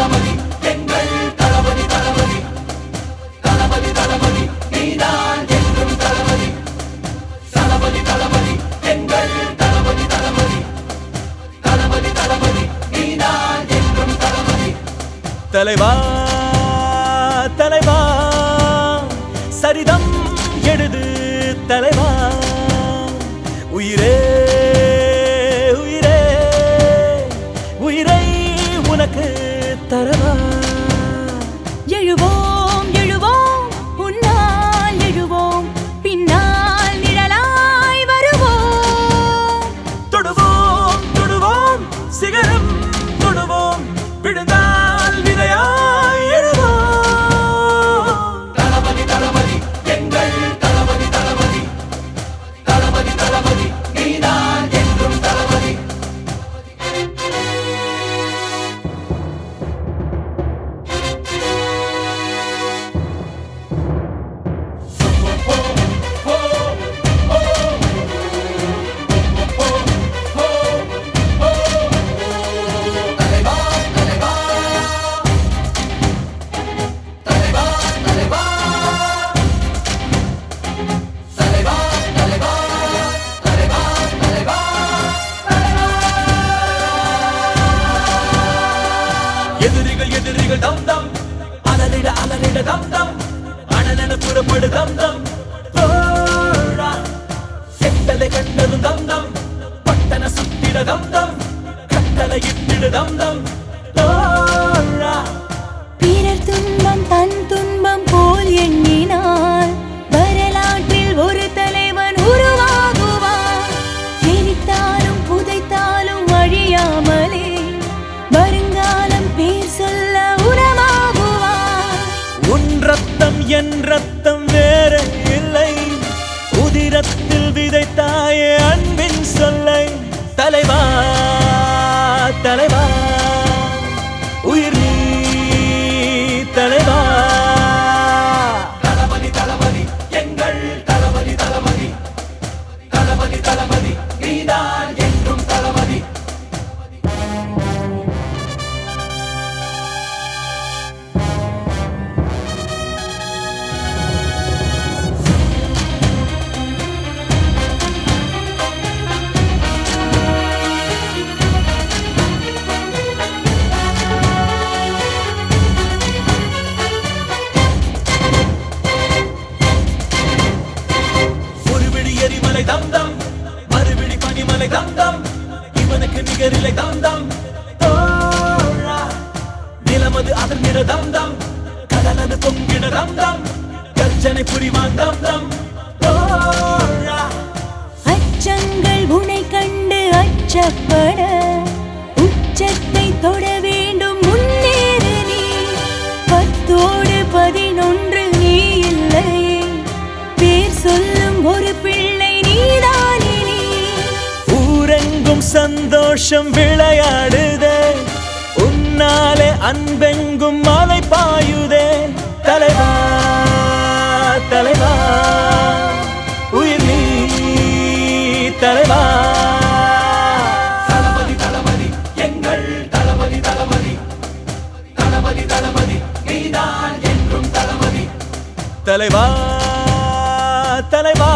தளபதி எங்கள் தளபதி தளபதி தளபதி தளபதி நீதான் என்றும் தளபதி தளபதி தளபதி எங்கள் தளபதி தளபதி தளபதி தளபதி நீதான் என்றும் தளபதி தலைவா தலைவா சரிதம் எழுது தலைவா உயிரே உயிரே உயிரை உனக்கு தரவா எழுவோம் எழுவோம் உன்னால் எழுவோம் பின்னால் நிழலாய் வருவோம் தொடுவோம் தொடுவோம் சிகரம் தொடுவோம் விழுந்தால் விதையாய் எழுவோம் தளபதி தளபதி எங்கள் தளபதி தளபதி தளபதி தளபதி நீதான் என்றும் தளபதி தலைவா தலைவா தலைவா தலைவா தலைவா தலைவா தலைவா தலைவா எதிரிகள் எதிரிகள் தம் தம் அலறிட அலறிட தம் தம் அனலென புறப்படு தம் தம் தோழா செட்டதை கண்டதும் தம் தம் பட்டன சுத்திட தம் தம் கட்டளை இட்டிடு தம் தம் தோழா பிறர் துன்பம் தன் துன்பம் போல் எண்ணினார் வரலாற்றில் ஒரு தலைவன் உருவாகுவான் எரித்தாலும் புதைத்தாலும் அழியாமலே வருங்காலம் பேர் சொல்ல உரமாகுவான் உன் ரத்தம் என் ரத்தம் வேற இல்லை உதிரத்தில் விதைத்தாயே அன்பின் சொல்லை தலைவா தலைவா உயிர் நீ தலைவா தளபதி தளபதி எங்கள் தளபதி தளபதி தளபதி தளபதி நீதான் என்றும் தளபதி ஒரு விழி எரிமலை தம் தம் மறுவிழி பனிமலை தம் தம் இவனுக்கு நிகரில்லை தம் தம் தோழா நிலமது அதர்ந்திட தம் தம் கடலது பொங்கிட தம் தம் கர்ஜனை புரிவான் தம் தம் தோழா அச்சங்கள் உனை கண்டு அச்சப்பட உச்சத்தை தொட வேண்டும் முன்னேறு நீ பத்தோடு பதினொன்று நீ இல்லையே பேர் சொல்லும் ஒரு பிள்ளை நீதானே நீ ஊரெங்கும் சந்தோஷம் விளையாடுதே உன்னாலே அன்பெங்கும் மலை பாயுதே தலைவா தலைவா உயிர் நீ தலைவா தளபதி தளபதி எங்கள் தளபதி தளபதி தளபதி தளபதி நீதான் என்றும் தளபதி தலைவா தலைவா